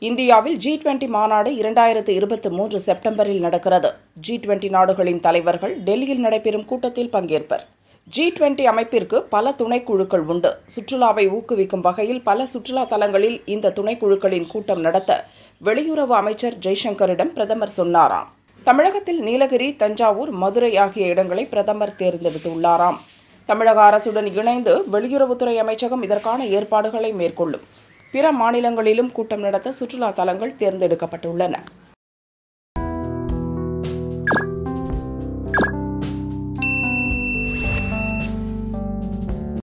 இந்தியாவில் G twenty மாநாடு இரண்டாயிரத்து இருபத்தி மூன்று செப்டம்பரில் நடக்கிறது ஜி டுவெண்டி நாடுகளின் தலைவர்கள் டெல்லியில் நடைபெறும் கூட்டத்தில் பங்கேற்பர் ஜி டுவெண்டி அமைப்பிற்கு பல துணைக்குழுக்கள் உண்டு சுற்றுலாவை ஊக்குவிக்கும் வகையில் பல சுற்றுலா தலங்களில் இந்த துணைக்குழுக்களின் கூட்டம் நடத்த வெளியுறவு அமைச்சர் ஜெய்சங்கரிடம் பிரதமர் சொன்னாராம் தமிழகத்தில் நீலகிரி தஞ்சாவூர் மதுரை ஆகிய இடங்களை பிரதமர் தேர்ந்தெடுத்துள்ளாராம் தமிழக அரசுடன் இணைந்து வெளியுறவுத்துறை அமைச்சகம் இதற்கான ஏற்பாடுகளை மேற்கொள்ளும் பிற மாநிலங்களிலும் கூட்டம் நடத்த சுற்றுலா தலங்கள் தேர்ந்தெடுக்கப்பட்டுள்ளன